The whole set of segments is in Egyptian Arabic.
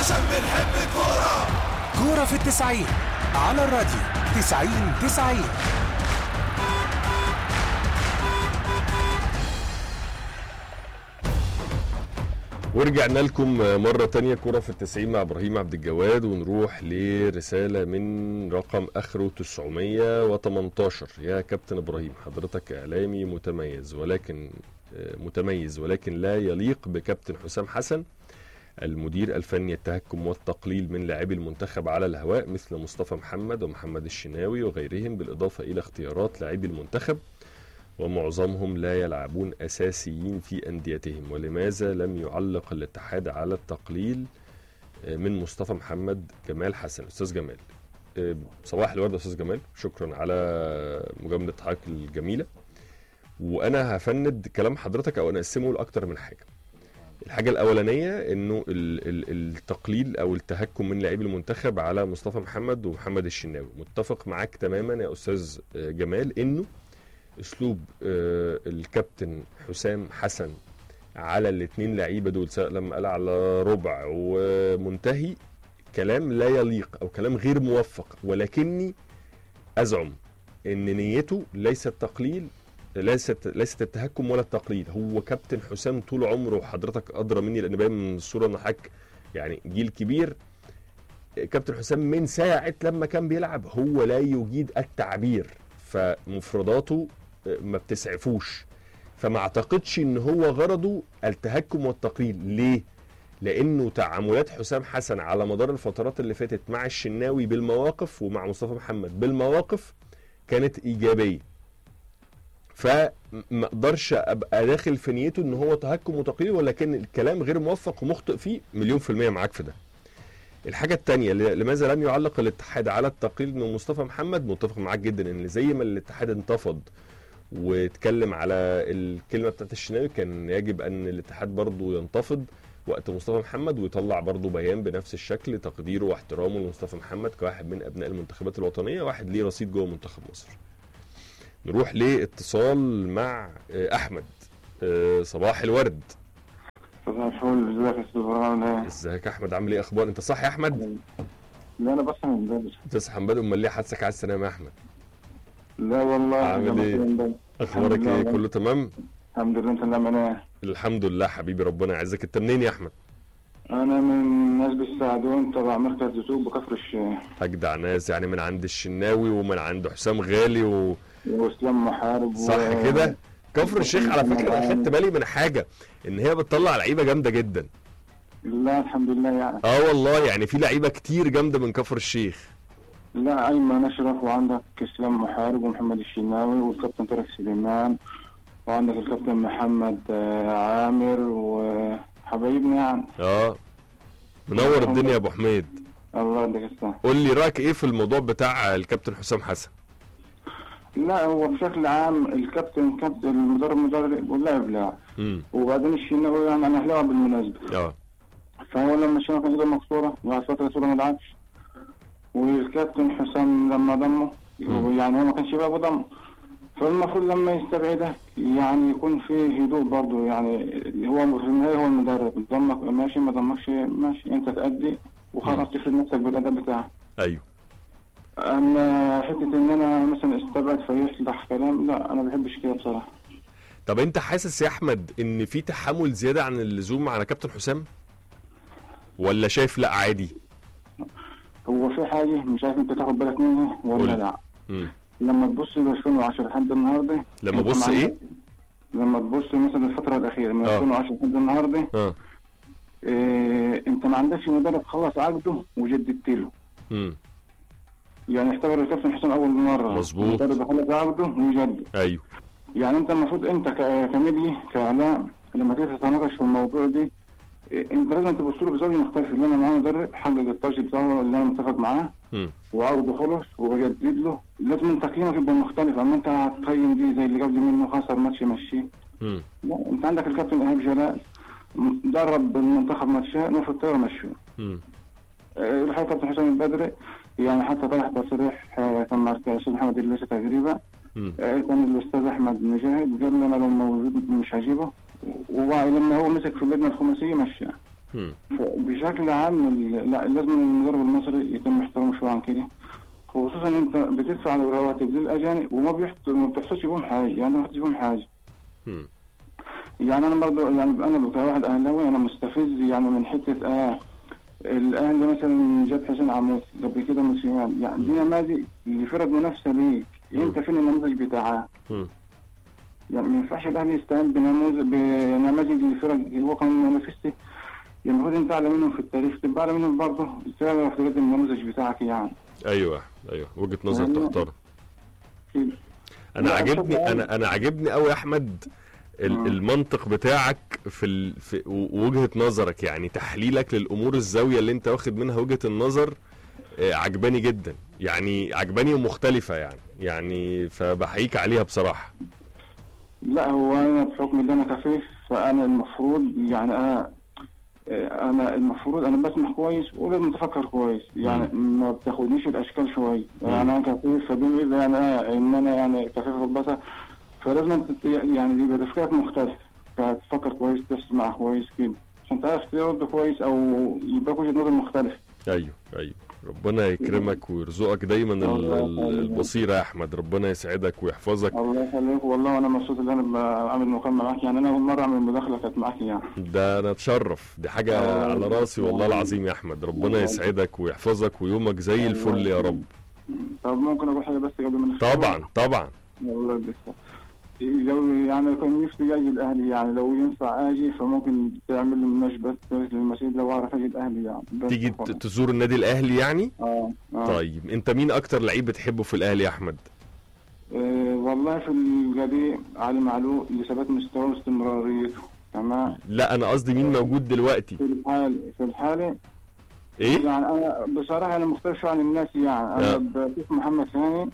عشان بنحب الكورة كورة في التسعين على الراديو تسعين تسعين ورجعنا لكم مرة تانية كرة في التسعين مع إبراهيم عبد الجواد ونروح لرسالة من رقم آخره 918 يا كابتن إبراهيم حضرتك إعلامي متميز ولكن آه، متميز ولكن لا يليق بكابتن حسام حسن المدير الفني التهكم والتقليل من لاعبي المنتخب على الهواء مثل مصطفى محمد ومحمد الشناوي وغيرهم بالإضافة إلى اختيارات لاعبي المنتخب ومعظمهم لا يلعبون أساسيين في أنديتهم ولماذا لم يعلق الاتحاد على التقليل آه، من مصطفى محمد جمال حسن أستاذ جمال آه، صباح الورد يا أستاذ جمال شكرا على مجاملة حضرتك الجميلة وأنا هفند كلام حضرتك أو أنا أقسمه لأكتر من حاجة الحاجة الأولانية إنه ال- ال- التقليل أو التهكم من لاعبي المنتخب على مصطفى محمد ومحمد الشناوي متفق معاك تماما يا أستاذ آه، جمال إنه اسلوب آه، الكابتن حسام حسن على الاثنين لعيبه دول سواء لما قال على ربع ومنتهي كلام لا يليق او كلام غير موفق ولكني ازعم ان نيته ليست تقليل ليست ليست التهكم ولا التقليد هو كابتن حسام طول عمره وحضرتك ادرى مني لان باين من الصوره ان حضرتك يعني جيل كبير كابتن حسام من ساعه لما كان بيلعب هو لا يجيد التعبير فمفرداته ما بتسعفوش فما اعتقدش ان هو غرضه التهكم والتقليل ليه لانه تعاملات حسام حسن على مدار الفترات اللي فاتت مع الشناوي بالمواقف ومع مصطفى محمد بالمواقف كانت ايجابيه فما اقدرش ابقى داخل في نيته ان هو تهكم وتقليل ولكن الكلام غير موفق ومخطئ فيه مليون في المية معاك في ده الحاجة التانية ل- لماذا لم يعلق الاتحاد على التقليل من مصطفى محمد متفق معاك جدا ان زي ما الاتحاد انتفض واتكلم على الكلمة بتاعت الشناوي كان يجب ان الاتحاد برضو ينتفض وقت مصطفى محمد ويطلع برضو بيان بنفس الشكل تقديره واحترامه لمصطفى محمد كواحد من ابناء المنتخبات الوطنية واحد ليه رصيد جوه منتخب مصر نروح لاتصال مع آه، احمد آه، صباح الورد صباح الفل ازيك يا استاذ ابراهيم عامل ايه؟ ازيك يا احمد عامل ايه اخبار انت صح يا احمد لا انا بصحى من بدري تصحى من بدري امال ليه حاسك عايز تنام يا احمد لا والله عامل أنا إيه؟ بصحى من بدري. اخبارك الحمد ايه لله. كله تمام الحمد لله انت اللي عامل ايه؟ الحمد لله حبيبي ربنا يعزك انت منين يا احمد انا من ناس بالسعدون تبع مركز يوسف بكفر الشيخ اجدع ناس يعني من عند الشناوي ومن عند حسام غالي و... واسلام محارب و- صح كده كفر الشيخ على فكره انا خدت بالي من حاجه ان هي بتطلع لعيبه جامده جدا لا الحمد لله يعني اه والله يعني في لعيبه كتير جامده من كفر الشيخ لا ايمن اشرف وعندك اسلام محارب ومحمد الشناوي والكابتن طارق سليمان وعندك الكابتن محمد آه، عامر وحبايبنا يعني اه منور الدنيا يا ابو حميد الله يديك الصحة قول لي رايك ايه في الموضوع بتاع الكابتن حسام حسن لا هو بشكل عام الكابتن كابتن المدرب مدرب واللاعب لاعب امم وبعدين الشناوي يعني انا اهلاوي بالمناسبه اه فهو لما الشناوي كان ايده مكسوره بعد فتره سوره ما لعبش والكابتن حسام لما ضمه مم. يعني هو ما كانش بقى ضمه فالمفروض لما يستبعده يعني يكون في هدوء برضه يعني هو في النهايه هو المدرب ضمك ماشي ما ضمكش ماشي انت تأدي وخلاص تفرض نفسك بالاداء بتاعك ايوه اما حته ان انا مثلا استبعد فيصلح كلام لا انا ما بحبش كده بصراحه طب انت حاسس يا احمد ان في تحمل زياده عن اللزوم على كابتن حسام ولا شايف لا عادي هو في حاجه مش عارف انت تاخد بالك منها قول. ولا لا مم. لما تبص ل 2010 لحد النهارده لما انت بص ما ايه عندك- لما تبص مثلا الفتره الاخيره من اه. 2010 لحد النهارده اه إيه انت ما عندكش مدرب خلص عقده وجددت له امم يعني اعتبر الكابتن حسام اول مره مظبوط. مدرب خلص عقده ويجدد ايوه يعني انت المفروض انت ك- كميديا كاعلام لما تيجي تتناقش في الموضوع دي إيه انت لازم تبص له بزاويه مختلفه اللي انا معاه مدرب حقق التارجت بتاعه اللي انا متفق معاه امم وعقده خلص وبجدد له لازم تقييمك يبقى مختلف اما انت هتقيم دي زي اللي قبل منه خسر ماتش مشيه امم لا انت عندك الكابتن ايهاب جلال درب المنتخب ماتشين المفروض ترى مشيه امم آه، الحقيقه كابتن حسام البدري يعني حتى طلع تصريح آه، كان مع الاستاذ محمد الليثي تقريبا امم آه، كان الاستاذ احمد مجاهد قال لي انا لو موجود مش هجيبه ولما هو مسك في اللجنه الخماسيه مشاه مم. بشكل عام ال- لا لازم المدرب المصري يتم احترامه شويه عن كده خصوصا انت بتدفع الرواتب للاجانب وما بيحط ما بتحصلش بهم حاجه يعني ما بتحصلش بهم حاجه مم. يعني انا برضه يعني انا كواحد اهلاوي انا مستفز يعني من حته اه الاهلي مثلا جاب حسين عمود قبل كده موسيماني يعني دي نماذج لفرق منافسه ليك انت فين النموذج بتاعها؟ مم. يعني ما ينفعش الاهلي يستعين بنموذج بنماذج لفرق هو كان منافسته يعني المفروض انت اعلى منهم في التاريخ تبقى اعلى منهم برضه تعرف تقدم النموذج بتاعك يعني ايوه ايوه وجهه نظر يعني- تحترم كده. انا لا، عاجبني بشكل انا انا عاجبني قوي يا احمد ال- مم. المنطق بتاعك في, ال... في و- وجهه نظرك يعني تحليلك للامور الزاويه اللي انت واخد منها وجهه النظر آه، عجباني جدا يعني عجباني ومختلفه يعني يعني فبحييك عليها بصراحه لا هو انا بحكم ان انا خفيف فانا المفروض يعني انا انا المفروض انا بسمع كويس ولازم اتفكر كويس يعني ما بتاخدنيش الاشكال شويه يعني انا كفيف فبين يعني أنا ان انا يعني كفيف البصر فلازم انت ت- يعني يبقى تفكيرك مختلف فتفكر كويس تسمع كويس كده عشان تعرف ترد كويس او يبقى وجهه نظر مختلف ايوه ايوه ربنا يكرمك ويرزقك دايما ال- ال- البصيره يا احمد ربنا يسعدك ويحفظك الله يخليك والله وانا مبسوط ان انا بعمل مكالمه معاك يعني انا اول مره اعمل مداخله كانت معاك يعني ده انا اتشرف دي حاجه آه. على راسي والله العظيم يا احمد ربنا يسعدك ويحفظك ويومك زي الفل يا رب طب ممكن اقول حاجه بس قبل ما نختم؟ طبعا طبعا والله لسه لو يعني كان نفسي اجي الاهلي يعني لو ينفع اجي فممكن تعمل لي بس للمسجد لو اعرف اجي الاهلي يعني بس تيجي خلاص. ت- تزور النادي الاهلي يعني اه اه طيب انت مين اكتر لعيب بتحبه في الاهلي يا احمد آه، والله في القديم علي معلول لثبات مستواه واستمراريته تمام لا انا قصدي مين موجود دلوقتي في الحال في الحالة ايه يعني انا بصراحه انا مختلف شويه عن الناس يعني انا آه. بشوف محمد ثاني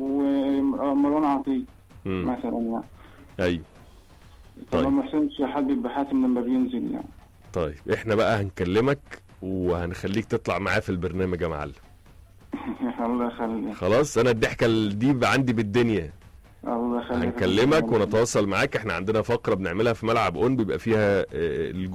ومروان عطيه مم. مثلا يعني ايوه طبعا طيب. ما حسنش حبيب بحاتم لما بينزل يعني طيب احنا بقى هنكلمك وهنخليك تطلع معاه في البرنامج يا معلم الله يخليك خلاص انا الضحكه دي عندي بالدنيا الله يخليك هنكلمك ونتواصل معاك احنا عندنا فقره بنعملها في ملعب اون بيبقى فيها آه،